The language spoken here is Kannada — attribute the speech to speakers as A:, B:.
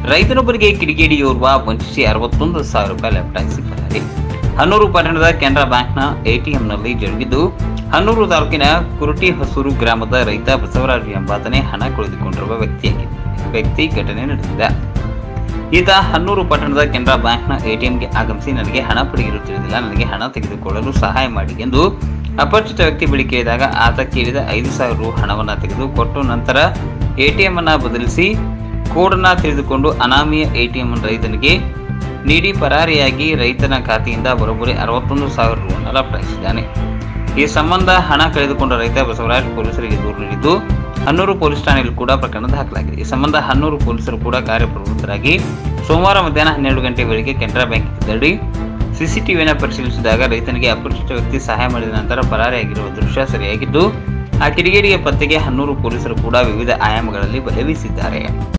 A: ರೈತನೊಬ್ಬರಿಗೆ ಕಿಡಿಗೇಡಿಯೋರ್ವ ವಂಚಿಸಿ ಅರವತ್ತೊಂದು ಸಾವಿರ ರೂಪಾಯಿ ಲೆಫ್ಟಾಯಿಸಿ ಪರಾರಿ ಹನ್ನೂರು ಪಟ್ಟಣದ ಕೆನರಾ ಬ್ಯಾಂಕ್ನ ಎಟಿಎಂನಲ್ಲಿ ಜರುಗಿದ್ದು ಹನ್ನೂರು ತಾಲೂಕಿನ ಕುರುಟಿ ಹಸೂರು ಗ್ರಾಮದ ರೈತ ಬಸವರಾಜು ಎಂಬಾತನೇ ಹಣ ಕಳೆದುಕೊಂಡಿರುವ ವ್ಯಕ್ತಿಯಾಗಿದೆ ವ್ಯಕ್ತಿ ಘಟನೆ ನಡೆದಿದೆ ಈತ ಹನ್ನೂರು ಪಟ್ಟಣದ ಕೆನರಾ ಬ್ಯಾಂಕ್ನ ಎಟಿಎಂಗೆ ಆಗಮಿಸಿ ನನಗೆ ಹಣ ಪಡೆಯಲು ತಿಳಿದಿಲ್ಲ ನನಗೆ ಹಣ ತೆಗೆದುಕೊಳ್ಳಲು ಸಹಾಯ ಮಾಡಿ ಎಂದು ಅಪರಿಚಿತ ವ್ಯಕ್ತಿ ಬಳಿ ಕೇಳಿದಾಗ ಆತ ಕೇಳಿದ ಐದು ಸಾವಿರ ರು ಹಣವನ್ನು ತೆಗೆದು ಕೊಟ್ಟು ನಂತರ ಎಟಿಎಂ ಅನ್ನ ಬದಲಿಸಿ ಕೋಡನ್ನ ತಿಳಿದುಕೊಂಡು ಅನಾಮಿಯ ಎಟಿಎಂ ರೈತನಿಗೆ ನೀಡಿ ಪರಾರಿಯಾಗಿ ರೈತನ ಖಾತೆಯಿಂದ ಬರೋಬ್ಬರಿ ಅರವತ್ತೊಂದು ಸಾವಿರ ರು ಲಪಟಾಯಿಸಿದ್ದಾನೆ ಈ ಸಂಬಂಧ ಹಣ ಕಳೆದುಕೊಂಡ ರೈತ ಬಸವರಾಜ್ ಪೊಲೀಸರಿಗೆ ದೂರು ನೀಡಿದ್ದು ಹನ್ನೂರು ಪೊಲೀಸ್ ಠಾಣೆಯಲ್ಲಿ ಕೂಡ ಪ್ರಕರಣ ದಾಖಲಾಗಿದೆ ಈ ಸಂಬಂಧ ಹನ್ನೂರು ಪೊಲೀಸರು ಕೂಡ ಕಾರ್ಯಪ್ರವೃತ್ತರಾಗಿ ಸೋಮವಾರ ಮಧ್ಯಾಹ್ನ ಹನ್ನೆರಡು ಗಂಟೆ ವೇಳೆಗೆ ಕೆನರಾ ಬ್ಯಾಂಕ್ ತೆರಳಿ ಸಿಸಿಟಿವಿಯನ್ನು ಪರಿಶೀಲಿಸಿದಾಗ ರೈತನಿಗೆ ಅಪರಿಚಿತ ವ್ಯಕ್ತಿ ಸಹಾಯ ಮಾಡಿದ ನಂತರ ಪರಾರಿಯಾಗಿರುವ ದೃಶ್ಯ ಸರಿಯಾಗಿದ್ದು ಆ ಕಿಡಿಗೇಡಿಯ ಪತ್ತೆಗೆ ಹನ್ನೂರು ಪೊಲೀಸರು ಕೂಡ ವಿವಿಧ ಆಯಾಮಗಳಲ್ಲಿ ಬಲೆ ಬೀಸಿದ್ದಾರೆ